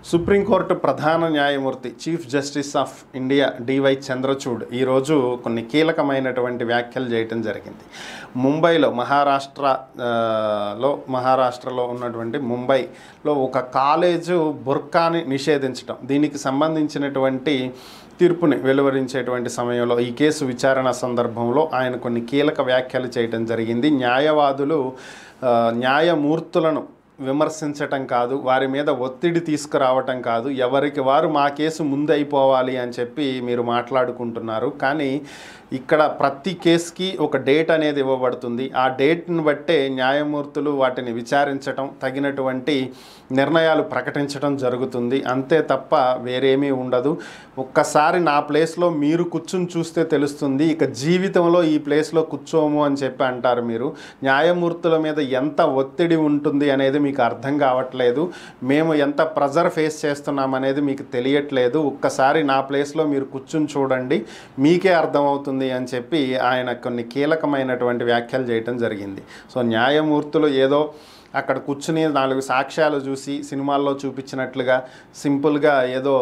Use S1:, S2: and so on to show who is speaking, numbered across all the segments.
S1: supreme court ప్రధాన న్యాయమూర్తి chief justice of India DY Chandrachud ఈరోజు కొన్ని కీలకమైనటువంటి వ్యాఖ్యలు చేయటం జరిగింది ముంబైలో మహారాష్ట్ర ఆ, లో మహారాష్ట్రలో ఉన్నటువంటి ముంబైలో ఒక కాలేజు బుర్కాని నిషేధించడం దీనికి సంబంధించినటువంటి తీర్పుని వెలువరించేటువంటి సమయంలో ఈ కేసు విచారణ సందర్భంలో ఆయన కొన్ని కీలక వ్యాఖ్యలు చేయడం జరిగింది న్యాయవాదులు ఆ, న్యాయమూర్తులను విమర్శించటం కాదు వారి మీద ఒత్తిడి తీసుకురావటం కాదు ఎవరికి వారు మా కేసు ముందైపోవాలి అని చెప్పి మీరు మాట్లాడుకుంటున్నారు కానీ ఇక్కడ ప్రతి కేసుకి ఒక డేట్ అనేది ఇవ్వబడుతుంది ఆ డేట్ను బట్టే న్యాయమూర్తులు వాటిని విచారించటం తగినటువంటి నిర్ణయాలు ప్రకటించడం జరుగుతుంది అంతే తప్ప వేరేమీ ఉండదు ఒక్కసారి నా ప్లేస్లో మీరు కూర్చుని చూస్తే తెలుస్తుంది ఇక జీవితంలో ఈ ప్లేస్లో కూర్చోము అని చెప్పి అంటారు మీరు న్యాయమూర్తుల మీద ఎంత ఒత్తిడి ఉంటుంది అనేది మీకు అర్థం కావట్లేదు మేము ఎంత ప్రెజర్ ఫేస్ చేస్తున్నాం అనేది మీకు తెలియట్లేదు ఒక్కసారి నా ప్లేస్లో మీరు కూర్చుని చూడండి మీకే అర్థమవుతుంది అని చెప్పి ఆయన కొన్ని కీలకమైనటువంటి వ్యాఖ్యలు చేయటం జరిగింది సో న్యాయమూర్తులు ఏదో అక్కడ కూర్చుని నాలుగు సాక్ష్యాలు చూసి సినిమాల్లో చూపించినట్లుగా సింపుల్గా ఏదో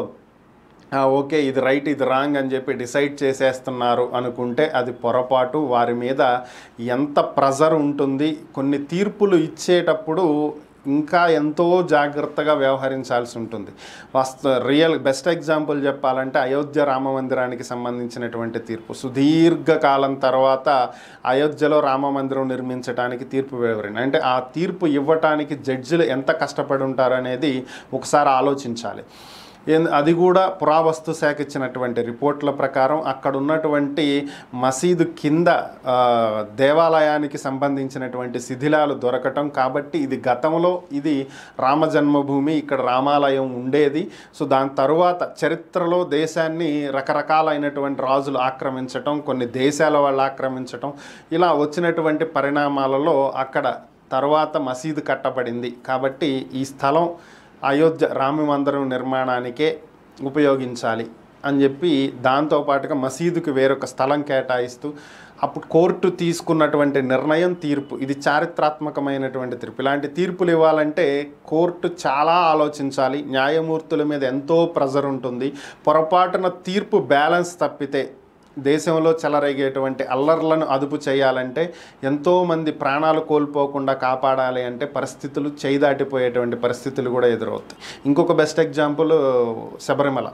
S1: "ఆ, ఓకే ఇది రైట్ ఇది రాంగ్ అని చెప్పి డిసైడ్ చేసేస్తున్నారు అనుకుంటే అది పొరపాటు వారి మీద ఎంత ప్రెజర్ ఉంటుంది కొన్ని తీర్పులు ఇచ్చేటప్పుడు ఇంకా ఎంతో జాగ్రత్తగా వ్యవహరించాల్సి ఉంటుంది వాస్త రియల్ బెస్ట్ ఎగ్జాంపుల్ చెప్పాలంటే అయోధ్య రామ మందిరానికి సంబంధించినటువంటి తీర్పు సుదీర్ఘ కాలం తర్వాత అయోధ్యలో రామ మందిరం నిర్మించడానికి తీర్పు వెలువరింది అంటే ఆ తీర్పు ఇవ్వటానికి జడ్జిలు ఎంత కష్టపడి ఉంటారు అనేది ఒకసారి ఆలోచించాలి ఏం- అది కూడా పురావస్తు శాఖ ఇచ్చినటువంటి రిపోర్ట్ల ప్రకారం అక్కడ ఉన్నటువంటి మసీదు కింద ఆ, దేవాలయానికి సంబంధించినటువంటి శిథిలాలు దొరకటం కాబట్టి ఇది గతంలో ఇది రామ జన్మభూమి ఇక్కడ రామాలయం ఉండేది సో దాని తరువాత చరిత్రలో దేశాన్ని రకరకాలైనటువంటి రాజులు ఆక్రమించటం కొన్ని దేశాల వాళ్ళు ఆక్రమించటం ఇలా వచ్చినటువంటి పరిణామాలలో అక్కడ తర్వాత మసీదు కట్టబడింది కాబట్టి ఈ స్థలం అయోధ్య రామ మందిరం నిర్మాణానికే ఉపయోగించాలి అని చెప్పి దాంతోపాటుగా మసీదుకి వేరొక స్థలం కేటాయిస్తూ అప్పుడు కోర్టు తీసుకున్నటువంటి నిర్ణయం తీర్పు ఇది చారిత్రాత్మకమైనటువంటి తీర్పు ఇలాంటి తీర్పులు ఇవ్వాలంటే కోర్టు చాలా ఆలోచించాలి న్యాయమూర్తుల మీద ఎంతో ప్రెజర్ ఉంటుంది పొరపాటున తీర్పు బ్యాలెన్స్ తప్పితే దేశంలో చెలరేగేటువంటి అల్లర్లను అదుపు చేయాలంటే ఎంతోమంది ప్రాణాలు కోల్పోకుండా కాపాడాలి అంటే పరిస్థితులు చేయి దాటిపోయేటువంటి పరిస్థితులు కూడా ఎదురవుతాయి ఇంకొక బెస్ట్ ఎగ్జాంపుల్ శబరిమల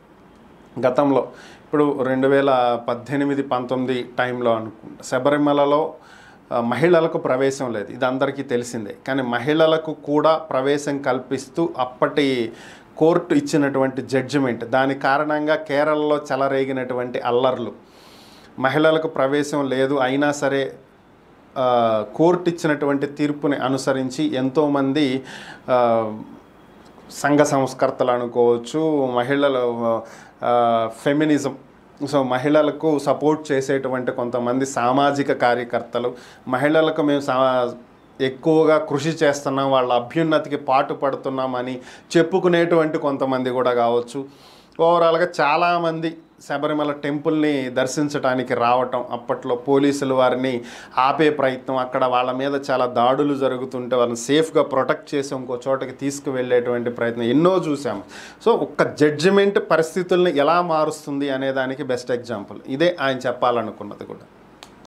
S1: గతంలో ఇప్పుడు రెండు వేల పద్దెనిమిది పంతొమ్మిది టైంలో అనుకుంటా శబరిమలలో ఆ, మహిళలకు ప్రవేశం లేదు ఇది అందరికీ తెలిసిందే కానీ మహిళలకు కూడా ప్రవేశం కల్పిస్తూ అప్పటి కోర్టు ఇచ్చినటువంటి జడ్జిమెంట్ దాని కారణంగా కేరళలో చెలరేగినటువంటి అల్లర్లు మహిళలకు ప్రవేశం లేదు అయినా సరే ఆ, కోర్టు ఇచ్చినటువంటి తీర్పుని అనుసరించి ఎంతోమంది ఆ, సంఘ సంస్కర్తలు అనుకోవచ్చు మహిళలు ఆ, ఫెమినిజం సో మహిళలకు సపోర్ట్ చేసేటువంటి కొంతమంది సామాజిక కార్యకర్తలు మహిళలకు మేము సా ఎక్కువగా కృషి చేస్తున్నాం వాళ్ళ అభ్యున్నతికి పాటు పడుతున్నామని చెప్పుకునేటువంటి కొంతమంది కూడా కావచ్చు ఓవరాల్గా చాలామంది శబరిమల టెంపుల్ని దర్శించడానికి రావటం అప్పట్లో పోలీసులు వారిని ఆపే ప్రయత్నం అక్కడ వాళ్ళ మీద చాలా దాడులు జరుగుతుంటే వాళ్ళని సేఫ్గా ప్రొటెక్ట్ చేసి ఇంకో చోటకి తీసుకువెళ్ళేటువంటి ప్రయత్నం ఎన్నో చూసాము సో ఒక్క జడ్జిమెంట్ పరిస్థితుల్ని ఎలా మారుస్తుంది అనే దానికి బెస్ట్ ఎగ్జాంపుల్ ఇదే ఆయన చెప్పాలనుకున్నది కూడా